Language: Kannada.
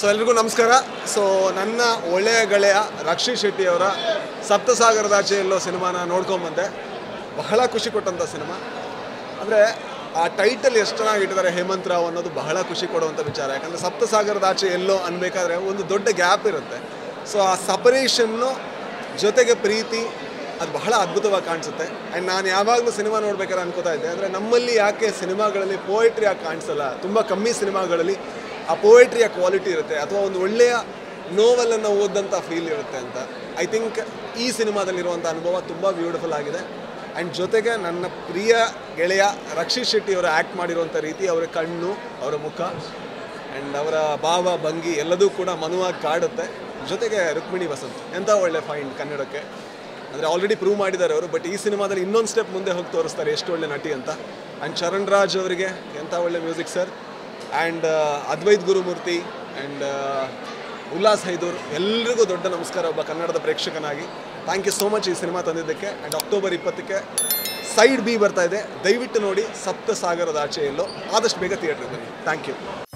ಸೊ ಎಲ್ರಿಗೂ ನಮಸ್ಕಾರ ಸೊ ನನ್ನ ಒಳ್ಳೆಯ ಗೆಳೆಯ ರಕ್ಷಿತ್ ಶೆಟ್ಟಿಯವರ ಸಪ್ತಸಾಗರದಾಚೆ ಎಲ್ಲೋ ಸಿನಿಮಾನ ನೋಡ್ಕೊಂಬಂದೆ ಬಹಳ ಖುಷಿ ಕೊಟ್ಟಂಥ ಸಿನಿಮಾ ಅಂದರೆ ಆ ಟೈಟಲ್ ಎಷ್ಟು ಚೆನ್ನಾಗಿ ಇಟ್ಟಿದ್ದಾರೆ ಹೇಮಂತ್ ರಾವ್ ಅನ್ನೋದು ಬಹಳ ಖುಷಿ ಕೊಡುವಂಥ ವಿಚಾರ ಯಾಕಂದರೆ ಸಪ್ತಸಾಗರದಾಚೆ ಎಲ್ಲೋ ಅನ್ಬೇಕಾದ್ರೆ ಒಂದು ದೊಡ್ಡ ಗ್ಯಾಪ್ ಇರುತ್ತೆ ಸೊ ಆ ಸಪರೇಷನ್ನು ಜೊತೆಗೆ ಪ್ರೀತಿ ಅದು ಬಹಳ ಅದ್ಭುತವಾಗಿ ಕಾಣಿಸುತ್ತೆ ಆ್ಯಂಡ್ ನಾನು ಯಾವಾಗಲೂ ಸಿನಿಮಾ ನೋಡ್ಬೇಕಾದ್ರೆ ಅನ್ಕೋತಾ ಇದ್ದೆ ಅಂದರೆ ನಮ್ಮಲ್ಲಿ ಯಾಕೆ ಸಿನಿಮಾಗಳಲ್ಲಿ ಪೋಯಟ್ರಿ ಆಗಿ ಕಾಣಿಸಲ್ಲ ತುಂಬ ಕಮ್ಮಿ ಸಿನಿಮಾಗಳಲ್ಲಿ ಆ ಪೋಯಟ್ರಿಯ ಕ್ವಾಲಿಟಿ ಇರುತ್ತೆ ಅಥವಾ ಒಂದು ಒಳ್ಳೆಯ ನೋವೆಲನ್ನು ಓದಂಥ ಫೀಲ್ ಇರುತ್ತೆ ಅಂತ ಐ ಥಿಂಕ್ ಈ ಸಿನಿಮಾದಲ್ಲಿರುವಂಥ ಅನುಭವ ತುಂಬ ಬ್ಯೂಟಿಫುಲ್ ಆಗಿದೆ ಆ್ಯಂಡ್ ಜೊತೆಗೆ ನನ್ನ ಪ್ರಿಯ ಗೆಳೆಯ ರಕ್ಷಿತ್ ಶೆಟ್ಟಿ ಅವರು ಆ್ಯಕ್ಟ್ ಮಾಡಿರುವಂಥ ರೀತಿ ಅವರ ಕಣ್ಣು ಅವರ ಮುಖ ಆ್ಯಂಡ್ ಅವರ ಭಾವ ಭಂಗಿ ಎಲ್ಲದೂ ಕೂಡ ಮನುವಾಗಿ ಕಾಡುತ್ತೆ ಜೊತೆಗೆ ರುಕ್ಮಿಣಿ ವಸಂತ್ ಎಂಥ ಒಳ್ಳೆ ಫೈಂಡ್ ಕನ್ನಡಕ್ಕೆ ಅಂದರೆ ಆಲ್ರೆಡಿ ಪ್ರೂವ್ ಮಾಡಿದ್ದಾರೆ ಅವರು ಬಟ್ ಈ ಸಿನಿಮಾದಲ್ಲಿ ಇನ್ನೊಂದು ಸ್ಟೆಪ್ ಮುಂದೆ ಹೋಗಿ ತೋರಿಸ್ತಾರೆ ಎಷ್ಟು ಒಳ್ಳೆ ನಟಿ ಅಂತ ಆ್ಯಂಡ್ ಚರಣ್ ರಾಜ್ ಅವರಿಗೆ ಎಂಥ ಒಳ್ಳೆ music sir and Advaith Gurumurthy and Ullas Hydoor ಎಲ್ರಿಗೂ ದೊಡ್ಡ ನಮಸ್ಕಾರ ಒಬ್ಬ ಕನ್ನಡದ ಪ್ರೇಕ್ಷಕನಾಗಿ ಥ್ಯಾಂಕ್ ಯು ಸೋ ಮಚ್ ಈ ಸಿನಿಮಾ ತಂದಿದ್ದಕ್ಕೆ ಆ್ಯಂಡ್ ಅಕ್ಟೋಬರ್ ಇಪ್ಪತ್ತಕ್ಕೆ ಸೈಡ್ ಬಿ ಬರ್ತಾ ಇದೆ ದಯವಿಟ್ಟು ನೋಡಿ ಸಪ್ತ ಸಾಗರದ ಆಚೆ ಎಲ್ಲೋ ಆದಷ್ಟು ಬೇಗ ಥಿಯೇಟ್ರಿಗೆ ಬನ್ನಿ ಥ್ಯಾಂಕ್ ಯು